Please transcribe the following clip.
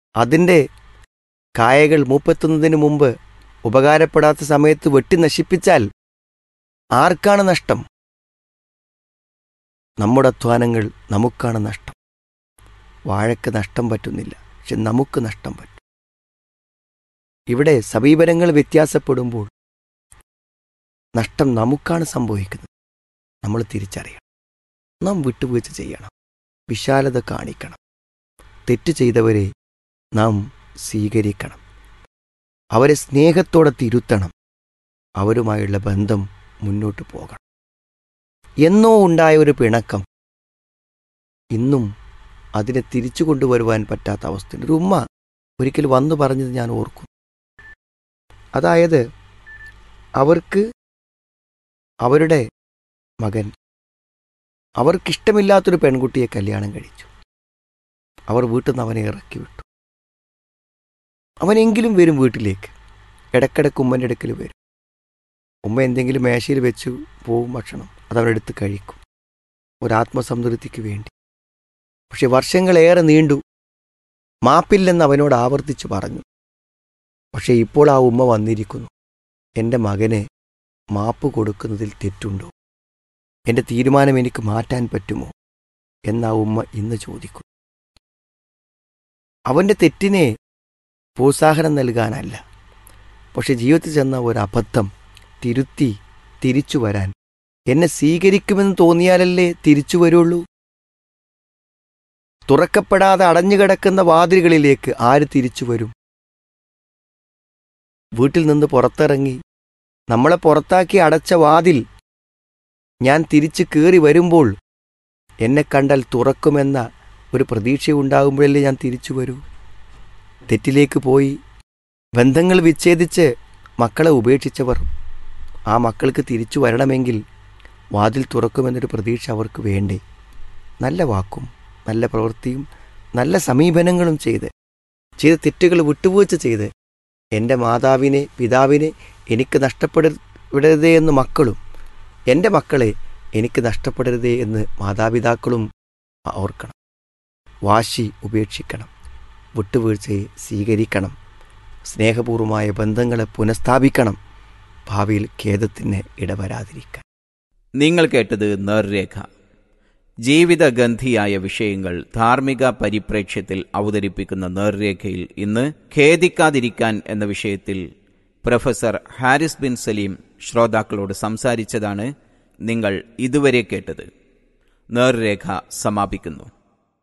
അതിൻ്റെ കായകൾ മൂപ്പെത്തുന്നതിന് മുമ്പ് ഉപകാരപ്പെടാത്ത സമയത്ത് വെട്ടി നശിപ്പിച്ചാൽ ആർക്കാണ് നഷ്ടം നമ്മുടെ അധ്വാനങ്ങൾ നമുക്കാണ് നഷ്ടം വാഴയ്ക്ക് നഷ്ടം പറ്റുന്നില്ല പക്ഷെ നമുക്ക് നഷ്ടം പറ്റും ഇവിടെ സമീപനങ്ങൾ വ്യത്യാസപ്പെടുമ്പോൾ നഷ്ടം നമുക്കാണ് സംഭവിക്കുന്നത് നമ്മൾ തിരിച്ചറിയണം നാം വിട്ടുവീഴ്ച ചെയ്യണം വിശാലത കാണിക്കണം തെറ്റ് ചെയ്തവരെ നാം സ്വീകരിക്കണം അവരെ സ്നേഹത്തോടെ തിരുത്തണം അവരുമായുള്ള ബന്ധം മുന്നോട്ട് പോകണം എന്നോ ഉണ്ടായ ഒരു പിണക്കം ഇന്നും അതിനെ തിരിച്ചു കൊണ്ടുവരുവാൻ പറ്റാത്ത അവസ്ഥയുണ്ട് ഒരു ഉമ്മ ഒരിക്കൽ വന്നു പറഞ്ഞത് ഞാൻ ഓർക്കും അതായത് അവർക്ക് അവരുടെ മകൻ അവർക്കിഷ്ടമില്ലാത്തൊരു പെൺകുട്ടിയെ കല്യാണം കഴിച്ചു അവർ വീട്ടിൽ നിന്ന് അവനെ ഇറക്കി വിട്ടു അവനെങ്കിലും വരും വീട്ടിലേക്ക് ഇടക്കിടക്ക് ഉമ്മൻ്റെ അടുക്കൽ വരും ഉമ്മ എന്തെങ്കിലും മേശയിൽ വെച്ചു പോവും ഭക്ഷണം അതവരെടുത്ത് കഴിക്കും ഒരാത്മസംതൃപ്തിക്ക് വേണ്ടി പക്ഷെ വർഷങ്ങളേറെ നീണ്ടു മാപ്പില്ലെന്ന് അവനോട് ആവർത്തിച്ചു പറഞ്ഞു പക്ഷെ ഇപ്പോൾ ആ ഉമ്മ വന്നിരിക്കുന്നു എൻ്റെ മകന് മാപ്പ് കൊടുക്കുന്നതിൽ തെറ്റുണ്ടോ എൻ്റെ തീരുമാനം എനിക്ക് മാറ്റാൻ പറ്റുമോ എന്ന ആ ഉമ്മ ഇന്ന് ചോദിക്കും അവൻ്റെ തെറ്റിനെ പ്രോത്സാഹനം നൽകാനല്ല പക്ഷെ ജീവിതത്തിൽ ചെന്ന ഒരു അബദ്ധം തിരുത്തി തിരിച്ചു വരാൻ എന്നെ സ്വീകരിക്കുമെന്ന് തോന്നിയാലല്ലേ തിരിച്ചു വരുള്ളൂ തുറക്കപ്പെടാതെ അടഞ്ഞുകിടക്കുന്ന വാതിലുകളിലേക്ക് ആര് തിരിച്ചു വരും വീട്ടിൽ നിന്ന് പുറത്തിറങ്ങി നമ്മളെ പുറത്താക്കി അടച്ച വാതിൽ ഞാൻ തിരിച്ചു കയറി വരുമ്പോൾ എന്നെ കണ്ടാൽ തുറക്കുമെന്ന ഒരു പ്രതീക്ഷയുണ്ടാകുമ്പോഴല്ലേ ഞാൻ തിരിച്ചു വരൂ തെറ്റിലേക്ക് പോയി ബന്ധങ്ങൾ വിച്ഛേദിച്ച് മക്കളെ ഉപേക്ഷിച്ചവർ ആ മക്കൾക്ക് തിരിച്ചു വരണമെങ്കിൽ വാതിൽ തുറക്കുമെന്നൊരു പ്രതീക്ഷ അവർക്ക് വേണ്ടേ നല്ല വാക്കും നല്ല പ്രവൃത്തിയും നല്ല സമീപനങ്ങളും ചെയ്ത് ചെയ്ത തെറ്റുകൾ വിട്ടുവീഴ്ച ചെയ്ത് എൻ്റെ മാതാവിനെ പിതാവിനെ എനിക്ക് നഷ്ടപ്പെടരുതേ എന്ന് മക്കളും എൻ്റെ മക്കളെ എനിക്ക് നഷ്ടപ്പെടരുതേ എന്ന് മാതാപിതാക്കളും ഓർക്കണം വാശി ഉപേക്ഷിക്കണം വിട്ടുവീഴ്ചയെ സ്വീകരിക്കണം സ്നേഹപൂർവമായ ബന്ധങ്ങളെ പുനഃസ്ഥാപിക്കണം ഭാവിയിൽ ഖേദത്തിന് ഇടവരാതിരിക്കാൻ നിങ്ങൾ കേട്ടത് നേർരേഖ ജീവിതഗന്ധിയായ വിഷയങ്ങൾ ധാർമ്മിക പരിപ്രേക്ഷ്യത്തിൽ അവതരിപ്പിക്കുന്ന നേർരേഖയിൽ ഇന്ന് ഖേദിക്കാതിരിക്കാൻ എന്ന വിഷയത്തിൽ പ്രൊഫസർ ഹാരിസ് ബിൻ സലീം ശ്രോതാക്കളോട് സംസാരിച്ചതാണ് നിങ്ങൾ ഇതുവരെ കേട്ടത് നേർരേഖ സമാപിക്കുന്നു